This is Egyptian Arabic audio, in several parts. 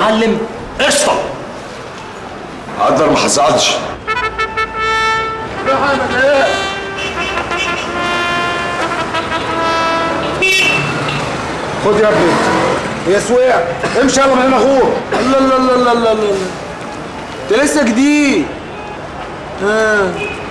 معلم قشطه اقدر ما حصلش خد يا ابني هي سويع امشي يلا من هنا غور الله الله الله الله الله الله انت لسه جديد اه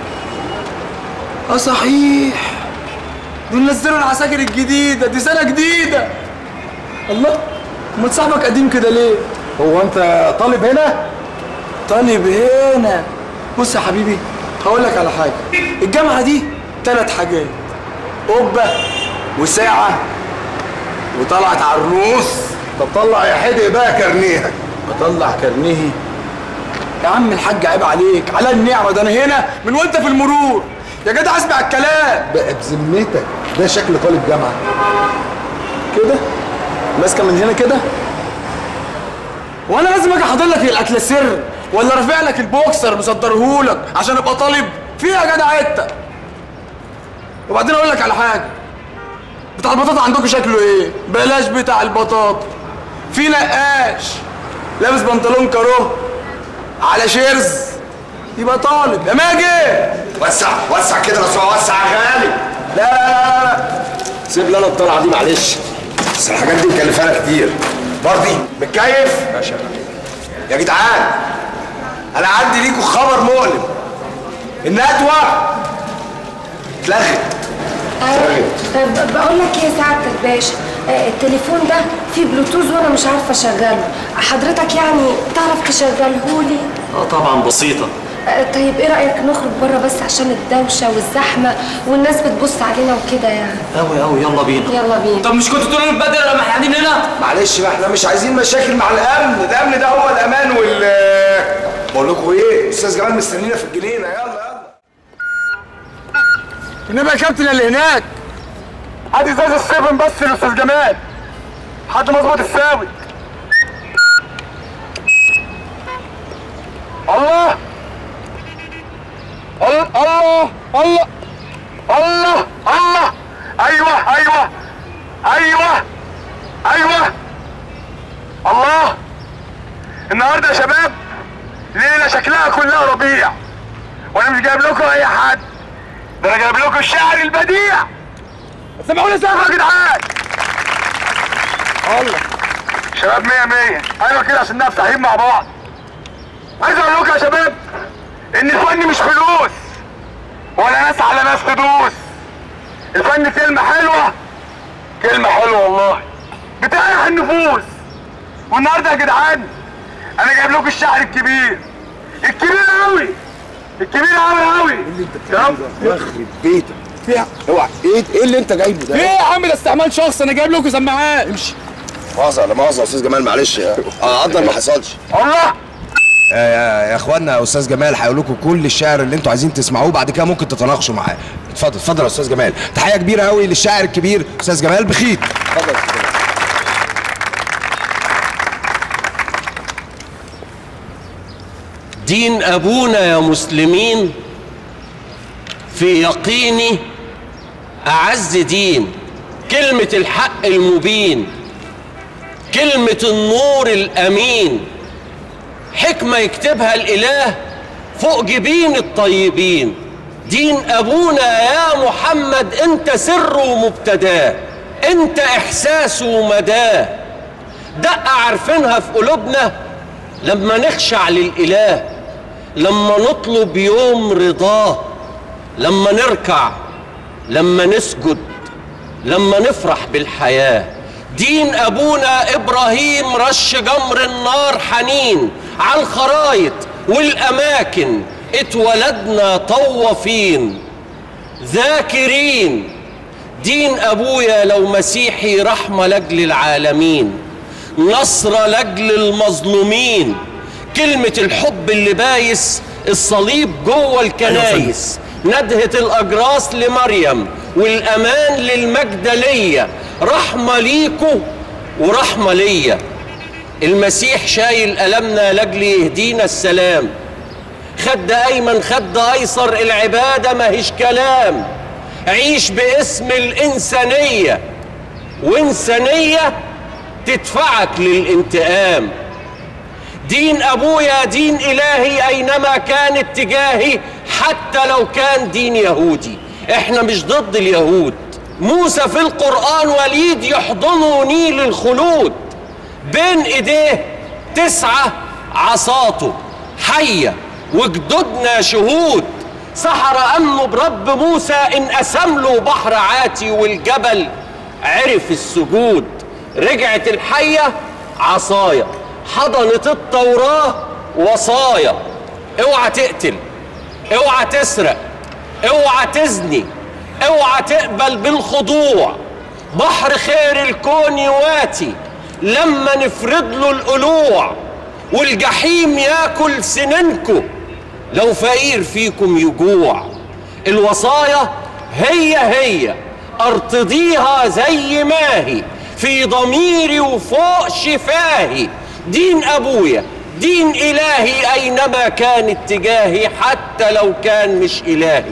اه صحيح دول نزلوا العساكر الجديده دي سنه جديده الله امال صاحبك قديم كده ليه هو انت طالب هنا طالب هنا بص يا حبيبي هقول لك على حاجه الجامعه دي ثلاث حاجات قبه وساعه وطلعت عروس طب طلع يا حدق بقى كارنيهك اطلع كارنيهي يا عم الحاج عيب عليك على النعمه ده انا هنا من وانت في المرور يا جدع اسمع الكلام بقى بذمتك ده شكل طالب جامعه كده ماسكه من هنا كده وانا لازم اجي احضر لك الاكل سر ولا رافع لك البوكسر مصدرهولك عشان ابقى طالب فيها يا جدع انت وبعدين اقول لك على حاجه بتاع البطاطا عندكم شكله ايه بلاش بتاع البطاطا في نقاش لابس بنطلون كارو على شيرز يبقى طالب يا ماجد وسع وسع كده بس وسع يا غالي لا لا لا لا سيب لي انا الطلعه دي معلش بس الحاجات دي مكلفانا كتير برضي متكيف ماشي يا جدعان انا عندي ليكوا خبر مؤلم الندوه اتلغت طيب بقول لك ايه يا سعاده الباشا آه، التليفون ده فيه بلوتوز وانا مش عارفه اشغله حضرتك يعني تعرف تشغله لي اه طبعا بسيطه آه، طيب ايه رايك نخرج بره بس عشان الدوشه والزحمه والناس بتبص علينا وكده يعني قوي قوي يلا بينا يلا بينا طب مش كنتوا تقولوا بدري لما احنا قاعدين هنا معلش بقى احنا مش عايزين مشاكل مع الامن الامن ده هو الامان وال بقول لكم ايه استاذ جمال مستنينا في الجنينه يلا يلا انما يا كابتن اللي هناك هات ازاز السيفن بس للاستاذ جمال حد مظبط الساوي الله الله الله الله الله الله ايوه ايوه ايوه ايوه الله النهارده يا شباب ليله شكلها كلها ربيع وانا مش جايب لكم اي حد ده انا جايب لكم الشعر البديع سمعوني سقف يا جدعان الله شباب مية مية ايوه كده عشان نفتح ايد مع بعض عايز اقول لكم يا شباب ان الفن مش فلوس ولا ناس على ناس تدوس الفن كلمة حلوة كلمة حلوة والله بتريح النفوس والنهارده يا جدعان انا جايب لكم الشعر الكبير الكبير قوي الكبير قوي قوي يخرب بيتك فيها اوعى ايه ايه اللي انت جايبه ده ايه يا عم ده استعمال شخص انا جايب لكم سماعات امشي مؤاخذه لا مؤاخذه يا استاذ جمال معلش اقدر ما حصلش الله يا يا اخوانا يا استاذ جمال هيقول لكم كل الشعر اللي انتوا عايزين تسمعوه بعد كده ممكن تتناقشوا معاه اتفضل اتفضل يا استاذ جمال تحيه كبيره قوي للشاعر الكبير استاذ جمال بخيت اتفضل يا أستاذ جمال. دين ابونا يا مسلمين في يقيني اعز دين كلمه الحق المبين كلمه النور الامين حكمه يكتبها الاله فوق جبين الطيبين دين ابونا يا محمد انت سر ومبتداه انت احساس ومداه دقه عارفينها في قلوبنا لما نخشع للاله لما نطلب يوم رضاه لما نركع لما نسجد لما نفرح بالحياه دين ابونا ابراهيم رش جمر النار حنين على الخرايط والاماكن اتولدنا طوافين ذاكرين دين ابويا لو مسيحي رحمه لاجل العالمين نصر لاجل المظلومين كلمه الحب اللي بايس الصليب جوه الكنايس ندهه الاجراس لمريم والامان للمجدليه رحمه ليكوا ورحمه ليا المسيح شايل ألمنا لاجل يهدينا السلام خد أيمن خد أيسر العبادة ما هيش كلام عيش باسم الإنسانية وإنسانية تدفعك للانتقام دين ابويا دين الهي اينما كان اتجاهي حتى لو كان دين يهودي احنا مش ضد اليهود موسى في القرآن وليد يحضنني للخلود بين ايديه تسعة عصاته حية وجدودنا شهود سحر أمنه برب موسى إن قسم له بحر عاتي والجبل عرف السجود رجعت الحية عصايا حضنت التوراة وصايا اوعى تقتل اوعى تسرق اوعى تزني اوعى تقبل بالخضوع بحر خير الكون يواتي لما نفرض له القلوع والجحيم ياكل سننكم لو فقير فيكم يجوع الوصايا هي هي ارتضيها زي ما هي في ضميري وفوق شفاهي دين ابويا دين الهي اينما كان اتجاهي حتى لو كان مش الهي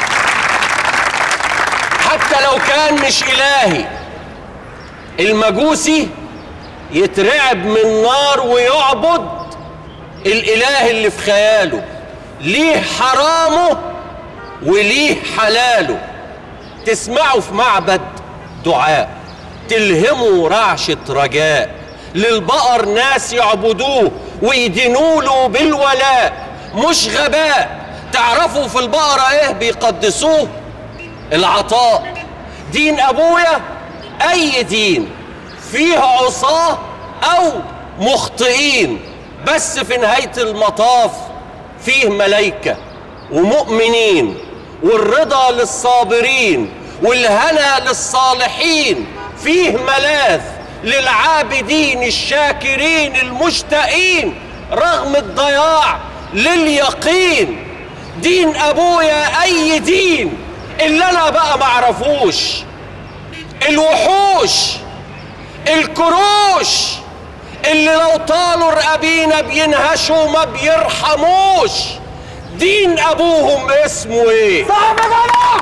حتى لو كان مش الهي المجوسي يترعب من نار ويعبد الاله اللي في خياله ليه حرامه وليه حلاله تسمعوا في معبد دعاء تلهموا رعشة رجاء للبقر ناس يعبدوه ويدينوا له بالولاء مش غباء تعرفوا في البقرة ايه بيقدسوه العطاء دين ابويا اي دين فيه عصاه او مخطئين بس في نهاية المطاف فيه ملايكة ومؤمنين والرضا للصابرين والهنا للصالحين فيه ملاذ للعابدين الشاكرين المشتاقين رغم الضياع لليقين دين ابويا اي دين اللي انا بقى معرفوش الوحوش الكروش اللي لو طالوا رقابينا بينهشوا ما بيرحموش دين ابوهم اسمه ايه صاحب جدع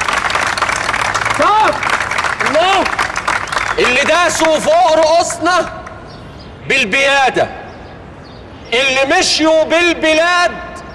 صاحب الله اللي داسوا فوق رؤوسنا بالبيادة اللي مشيوا بالبلاد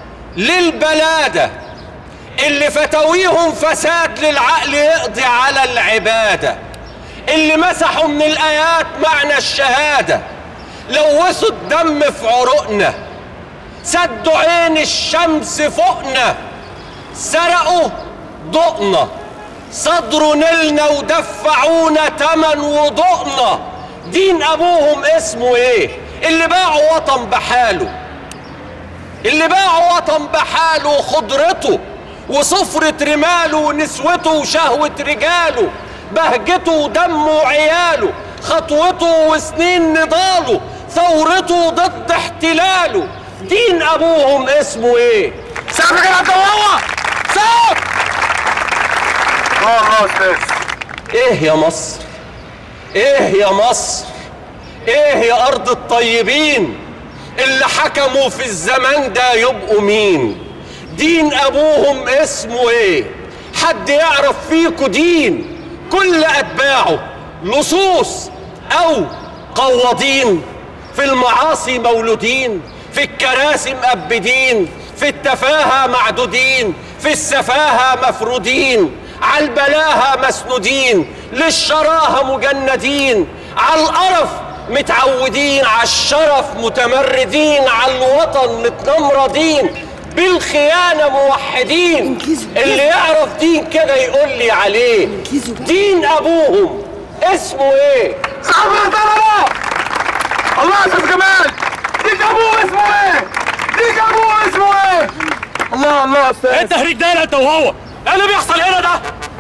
للبلادة اللي فتاويهم فساد للعقل يقضي على العبادة اللي مسحوا من الآيات معنى الشهادة لوثوا الدم في عروقنا سدوا عين الشمس فوقنا سرقوا ضوءنا صدروا نلنا ودفعونا تمن وضوءنا دين ابوهم اسمه ايه اللي باعوا وطن بحاله اللي باعوا وطن بحاله خضرته وصفرة رماله ونسوته وشهوة رجاله بهجته ودمه وعياله خطوته وسنين نضاله ثورته ضد احتلاله دين ابوهم اسمه ايه صاحب جدع انت وهو صاحب اه اه استاذ ايه يا مصر ايه يا مصر ايه يا ارض الطيبين اللي حكموا في الزمان ده يبقوا مين دين ابوهم اسمه ايه حد يعرف فيكوا دين كل اتباعه لصوص او قواضين في المعاصي مولودين في الكراسي مأبدين في التفاهة معدودين في السفاهة مفرودين على البلاهة مسنودين للشراهة مجندين على القرف متعودين على الشرف متمردين على الوطن متنمردين بالخيانة موحدين اللي يعرف دين كده يقول لي عليه دين أبوهم اسمه ايه؟ صاحب محترمة الله يا استاذ جمال ديك ابوه اسمه ايه ديك ابوه اسمه ايه الله الله يا استاذ انت رجاله انت وهو ايه اللي بيحصل هنا ده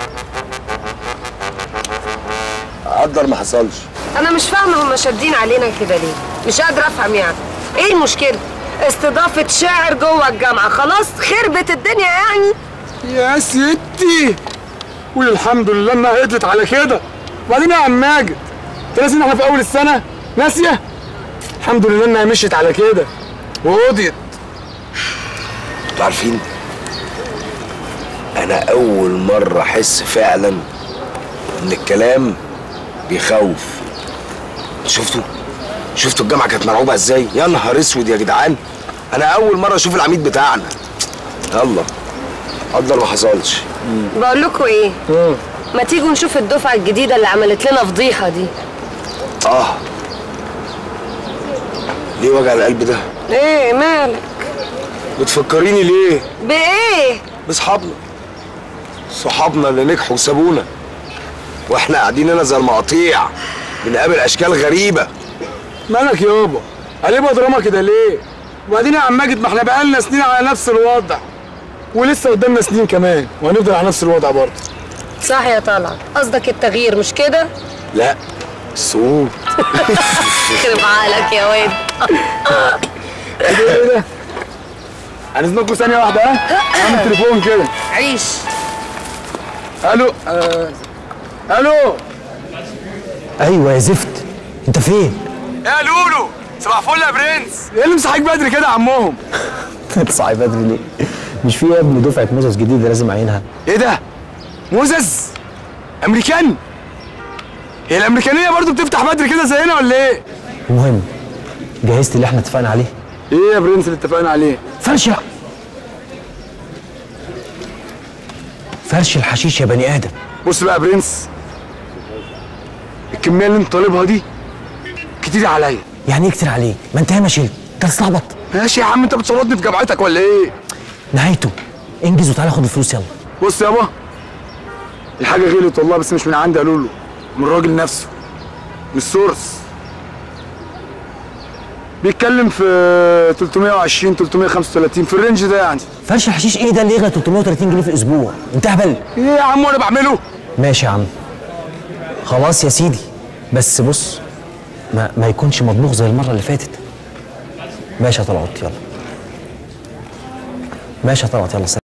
قدر ما حصلش انا مش فاهمه هم شادين علينا كده ليه مش قادره افهم يعني ايه المشكله استضافه شاعر جوه الجامعه خلاص خربت الدنيا يعني يا ستي قول الحمد لله انها قدرت على كده وبعدين يا عم ماجد انت ناسي ان احنا في اول السنه ناسيه الحمد لله انها مشيت على كده وقضيت انتوا عارفين انا اول مره احس فعلا ان الكلام بيخوف شفتوا شفتوا الجامعه كانت مرعوبه ازاي يا نهار اسود يا جدعان انا اول مره اشوف العميد بتاعنا يلا قدر ما حصلش بقول لكم ايه ما تيجوا نشوف الدفعه الجديده اللي عملت لنا فضيحه دي اه ليه وجع القلب ده ايه مالك بتفكريني ليه بايه باصحابنا صحابنا اللي نجحوا وسابونا واحنا قاعدين هنا زي المقاطيع بنقابل اشكال غريبه مالك يابا قلبها دراما كده ليه وبعدين يا عم ماجد ما احنا بقالنا سنين على نفس الوضع ولسه قدامنا سنين كمان وهنفضل على نفس الوضع برضه صح يا طلعت قصدك التغيير مش كده لا الصعود يخرب عقلك يا واد ايه ده هنزنقكم ثانيه واحده ها عامل تليفون كده عيش الو آه. الو ايوه يا زفت انت فين؟ يا لولو صباح الفل يا برنس ايه اللي مصحيك بدري كده يا عمهم تصحي بدري ليه؟ مش في يا ابني دفعه موزس جديده لازم اعينها ايه ده موزز امريكان هي الامريكانيه برضو بتفتح بدري كده زينا ولا ايه المهم جهزت اللي احنا اتفقنا عليه ايه يا برنس اللي اتفقنا عليه فرش الع- فرش الحشيش يا بني ادم بص بقى يا برنس الكميه اللي انت طالبها دي كتير عليا يعني ايه كتير عليه؟ ما انت ما شلت انت تستعبط ماشي يا عم انت بتصورني في جامعتك ولا ايه نهايته انجز وتعالى خد الفلوس يلا بص يابا الحاجه غلط والله بس مش من عندي قالوا له من الراجل نفسه من السورس بيتكلم في 320 335 في الرينج ده يعني فرش الحشيش ايه ده اللي يغلى 330 جنيه في الاسبوع؟ انت هبل ايه يا عم وانا بعمله ماشي يا عم خلاص يا سيدي بس بص ما, ما يكونش مطبوخ زي المره اللي فاتت ماشي يا طلعت يلا ماشي يا طلعت يلا سلام